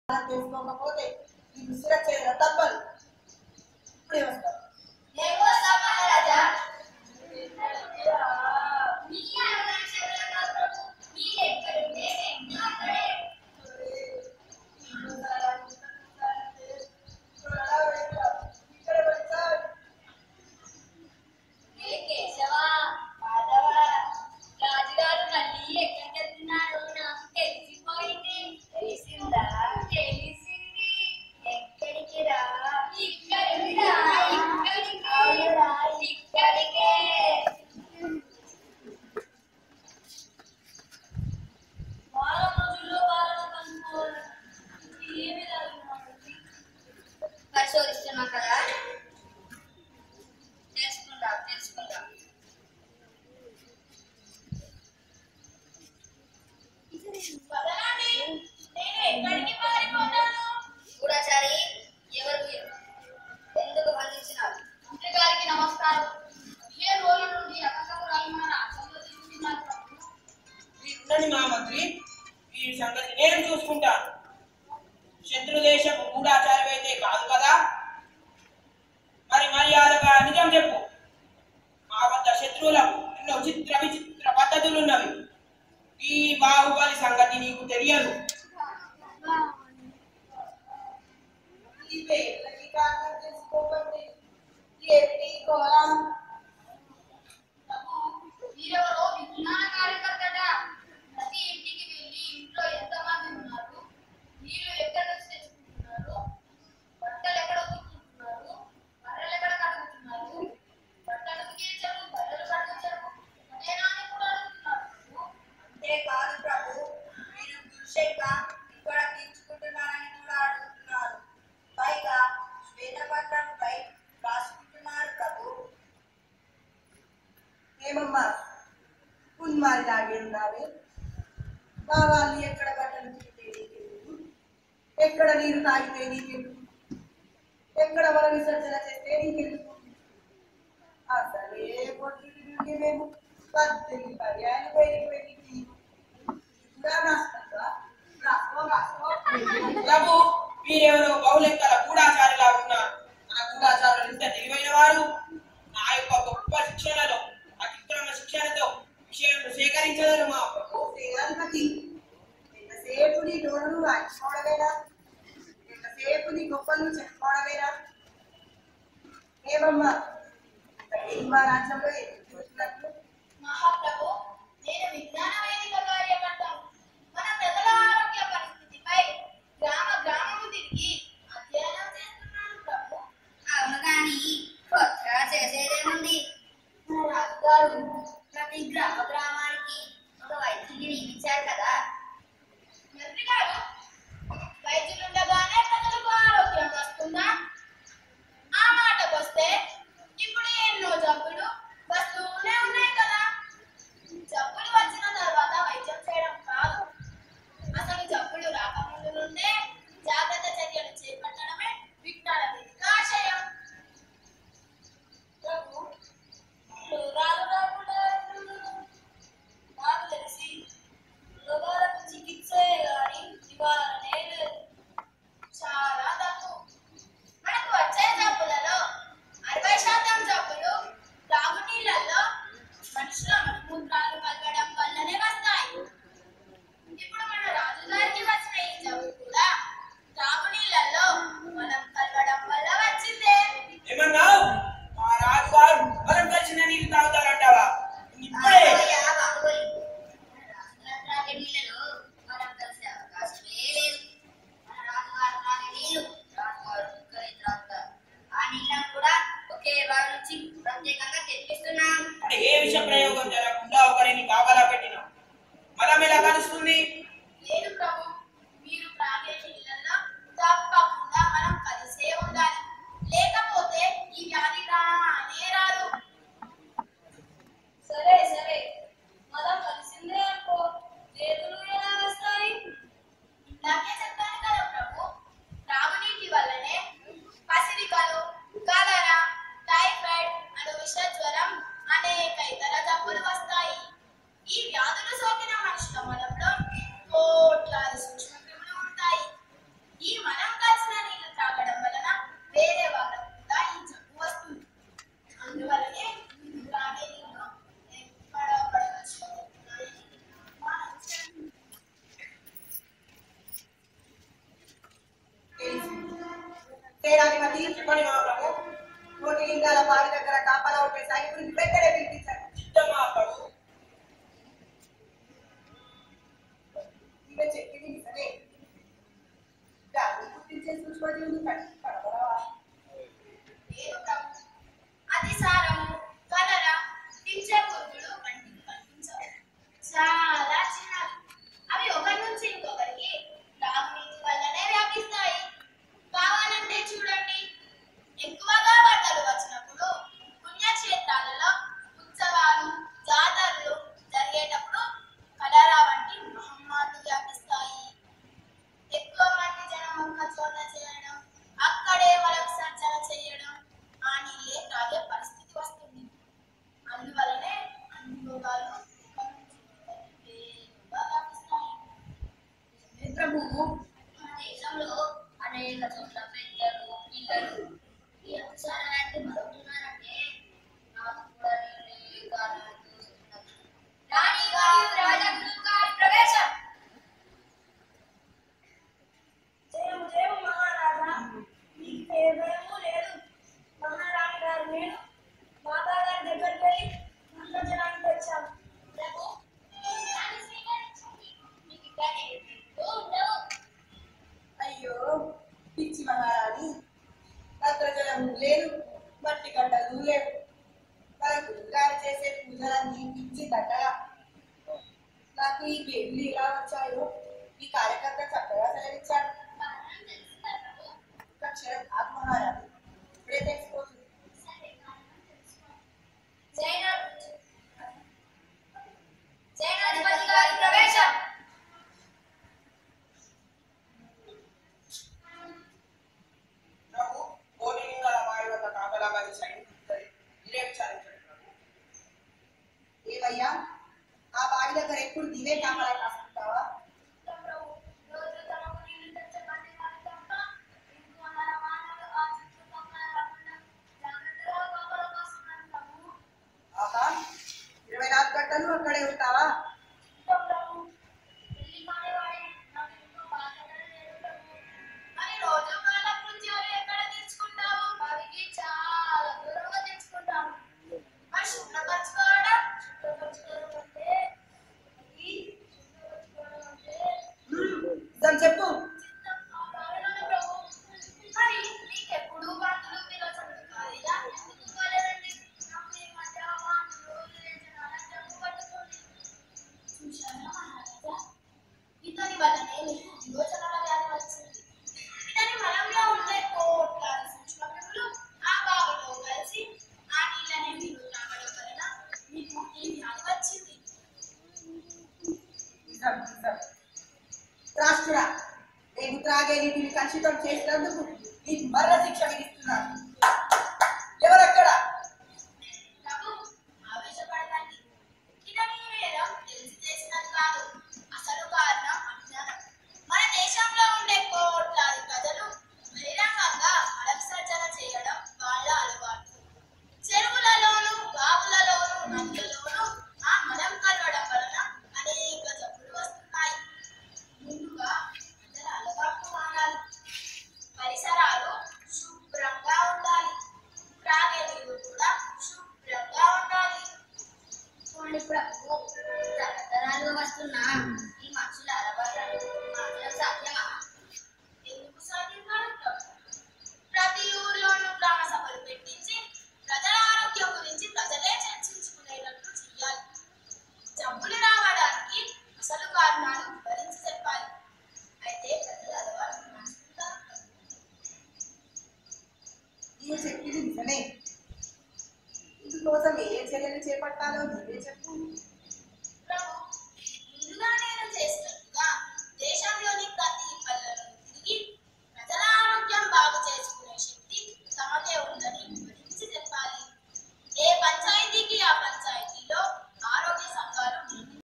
అలా చేసుకోకపోతే ఈ విసిర చేయడం తప్పదు ఇప్పుడే వస్తాం రాజుగారు మళ్ళీ ఎక్కడికి వెళ్తున్నారో నాకు తెలిసిపోయింది తెలిసిందా తెలిసింది ఎక్కడికి రా ఇక్కడికి రా ఇక్కడికి అవునురా ఇక్కడికే వారం రోజుల్లో వారం కనుక్కోవాలి ఏమి పరిశోధిస్తున్నాం కదా తెలుసుకుందాం తెలుసుకుందాం వదలండి నేను ఎక్కడికి పారిపోతాను గూఢచారి ఎవరు మీరు ఎందుకు బంధించినారు మంత్రి గారికి నమస్కారం పదిహేను రోజుల నుండి అక్కసపురాలు మన రాష్ట్రంలో తిరుగుతున్నారు ప్రభు. ఉండండి మా మంత్రి ఈ సంగతి నేను చూసుకుంటాను శత్రు దేశం గూఢాచారం అయితే కాదు కదా మరి మర్యాదగా నిజం చెప్పు మా వద్ద శత్రువులకు ఎన్నో చిత్ర విచిత్ర పద్ధతులు ఉన్నవి ఈ బాహుబలి సంగతి నీకు తెలియదు ఈ పేర్లకి కారణం తెలుసుకోకండి ఏమిటి కోలా ప్రభు, మీరెవరో విజ్ఞాన కార్యకర్తట ప్రతి ఇంటికి వెళ్ళి ఇంట్లో ఎంతమంది ఉన్నారు నీళ్లు ఎక్కడి నుంచి తెచ్చుకుంటున్నారు బట్టలు ఎక్కడ ఉతుక్కుంటున్నారు బర్రెలు ఎక్కడ కడుగుతున్నారు బట్టలు ఉతికించరు బర్రెలు కడుగుతారు అదేనా అని కూడా అడుగుతున్నారు ప్రభు. అంతేకాదు ప్రభు మీరు పురుషేక ఇక్కడ తీర్చుకుంటున్నారని కూడా అడుగుతున్నారు పైగా శ్వేతపత్రంపై రాసుకుంటున్నారు ప్రభు ఏమమ్మా ఉన్మారి లాగే ఉన్నావే మా వాళ్ళు ఎక్కడ బట్టలు తింటే నీకెందుకు ఎక్కడ నీరు తాగితే నీకెందుకు ఎక్కడ వర విసర్జన చేస్తే నీకెందుకు అసలే పొద్దుటి నుండి మేము పద్దెనిమిది పర్యాలు బయటికి వెళ్ళి కూడా రాసుకుంటా రాసుకో రాసుకో ప్రభు మీరెవరో బహుళెక్కల గూఢాచారులా ఉన్నారు మన గూఢాచారులు ఇంత తెలివైన వారు నా యొక్క గొప్ప శిక్షణలో అతిక్రమ శిక్షణతో విషయం సేకరించగలరు మా ప్రభు సేనాధిపతి ఎంతసేపు నీ డోరును రాయించుకోవడమేనా ఎంతసేపు నీ గొప్పలు చెప్పుకోవడమేనా ఏమమ్మా మా రాజ్యంలో ఏం చూస్తున్నట్లు మహాప్రభు నేను విజ్ఞాన వేదిక కార్యకర్తను మన ప్రజల ఆరోగ్య పరిస్థితిపై గ్రామ గ్రామము తిరిగి అధ్యయనం చేస్తున్నాను ప్రభు అవును కానీ కొత్తగా చేసేదేముంది మన రాజుగారు ప్రతి గ్రామ గ్రామానికి ఒక వైద్యుని నియమించారు కదా మంత్రి గారు వైద్యులుండగానే ప్రజలకు ఆరోగ్యం వస్తుందా ఆ మాటకొస్తే ఇప్పుడు ఎన్నో జబ్బులు వస్తూనే ఉన్నాయి కదా జబ్బులు వచ్చిన తర్వాత వైద్యం చేయడం కాదు అసలు జబ్బులు రాకముందు నుండే జాగ్రత్త చర్యలు సేనాధిపతి చెప్పండి మహాప్రభు కోటి లింగాల బావి దగ్గర కాపలా ఉంటే సైనికుడిని వెంటనే పిలిపించారు చిత్తం మహాప్రభు ఈమె చెప్పింది నిజమే దాన్ని గుర్తించే సూక్ష్మజీవులు ఉంది కనబడవా లేదు ప్రభు అతిసారము కలర టించే పురుగులు కంటికి కనిపించవు చాలా చిన్నవి అవి ఒకరి నుంచి ఇంకొకరికి తాగునీటి వల్లనే వ్యాపిస్తాయి కావాలంటే చూడండి ఎక్కువగా వరదలు వచ్చినప్పుడు పుణ్యక్షేత్రాలలో ఉత్సవాలు జాతరలు జరిగేటప్పుడు కలరా వంటి మహమ్మారులు వ్యాపిస్తాయి ఎక్కువ మంది జనం ఒక్క చోట చేయడం అక్కడే మల విసర్జన చేయడం ఆ నీళ్ళే తాగే పరిస్థితి వస్తుంది అందువలనే అన్ని రోగాలు ఒకరి నుంచి ఒకరికి వేగంగా వ్యాపిస్తాయి. ఏ ప్రభువు మన దేశంలో అనేక చోట్ల పెద్దలు పిల్లలు ఈ అక్షరాన్ని మరుగుతున్నారంటే నాకు కూడా నీళ్ళే కారణం తోస్తున్నది. రాణి గారు రాజగురు గారి ప్రవేశం జయము జయము మహారాజా మీకు ఏ భయము లేదు మహారాణి గారు నేను మాతా గారి దగ్గరికి వెళ్ళి మంత్రజలాన్ని తెచ్చాను ప్రభు, దాన్ని స్వీకరించండి. మీకు ఇక్కడ ఏమీ ఉండవు. అయ్యో పిచ్చి మహారాణి భద్రజలం లేదు మట్టి గడ్డలు లేవు మన గురుగారు చేసే పూజలన్నీ పిచ్చి దట్టగా నాకు ఈ పెళ్లి ఎలా వచ్చాయో ఈ కార్యకర్త చక్కగా సెలవిచ్చాడు కారణం తెలుసుదా ప్రభు? ఒక క్షణం ఆగు మహారాణి ఇప్పుడే తెలిసిపోతుంది సరే, కారణం తెలుసుకో. జైనాథ్ జైనాధిపతి గారి ప్రవేశం ప్రభు కోటి లింగాల బావి వద్ద కాపలా గారి సైనికులు ఇదే విచారించండి ప్రభు ఏమయ్యా ఆ బావి దగ్గర ఎప్పుడు దివే కాపలా కాసుకుంటావా ప్రభు రోజు తమకు నీళ్లు తెచ్చబడి వారి తప్ప ఇంకొందరు మానవులు ఆ చుట్టుపక్కల రాకుండా జాగ్రత్తగా కాపలా కాస్తున్నారు ప్రభు ఆహా ఇరవై నాలుగు గంటలు అక్కడే ఉంటావా ప్రభు పెళ్లి కానివాడే నాకు ఇంకో బాధ్యత లేదు ప్రభు మరి రోజు కాలం కృత్యాలు ఎక్కడ తెచ్చుకుంటావు అవికి చాలా దూరంగా తెచ్చుకుంటాము మరి శుభ్రపరచుకోవడం శుభ్రపరచుకోవడం అంటే ఈ శుభ్రపరచుకోవడం అంటే నిజం చెప్పు చిత్తం ఆ కారణాలు ప్రభు మరి నీకెప్పుడు వాంతులు విరోచనలు కాలేదా ఎందుకు కాలేదండి నాకు ఈ మధ్య వాంతులు విరేచనాల జబ్బు పట్టుకుంది చూశారా మహారాజా ఇతని వల్లనే మీకు విరోచనాల వ్యాధి వచ్చింది ఇతని మలంలో ఉండే కోట్లాది సూక్ష్మక్రిములు ఆ బావిలో కలిసి ఆ నీళ్ళని మీరు తాగడం వలన మీకు ఈ వ్యాధి వచ్చింది నిజం నిజం రాష్ట్రుడా నేను త్రాగే నీటిని కలుషితం చేసినందుకు నీకు మరణ శిక్ష విధిస్తున్నాను ఎవరక్కడ ప్రభు ఆవేశపడకండి ఇతని వేదం తెలిసి చేసినది కాదు అసలు కారణం అజ్ఞానం మన దేశంలో ఉండే కోట్లాది ప్రజలు బహిరంగంగా మల విసర్జన చేయడం వాళ్ళ అలవాటు చెరువులలోను బావులలోను నదులలోను ఆ మలం కలవడం వలన అనేక జబ్బులు వస్తున్నాయి ముందుగా ప్రజల అలవాటు మారాలి పరిసరాలు శుభ్రంగా ఉండాలి త్రాగే నీరు కూడా శుభ్రంగా ఉండాలి చూడండి ప్రభు తరతరాలుగా వస్తున్న ఈ మనుషుల అలవాట్లను మార్చడం సాధ్యమా ఎందుకు సాధ్యం కాదు ప్రభు ప్రతి ఊరిలోనూ గ్రామ సభలు పెట్టించి ప్రజల ఆరోగ్యం గురించి ప్రజలే చర్చించుకునేటట్లు చేయాలి జబ్బులు రావడానికి అసలు కారణాలు వివరించి చెప్పాలి అయితే ప్రజల అలవాట్లు మార్చుకుంటారు నీవు చెప్పింది నిజమే ఇందుకోసం ఏ చర్యలు చేపట్టాలో నీవే చెప్పు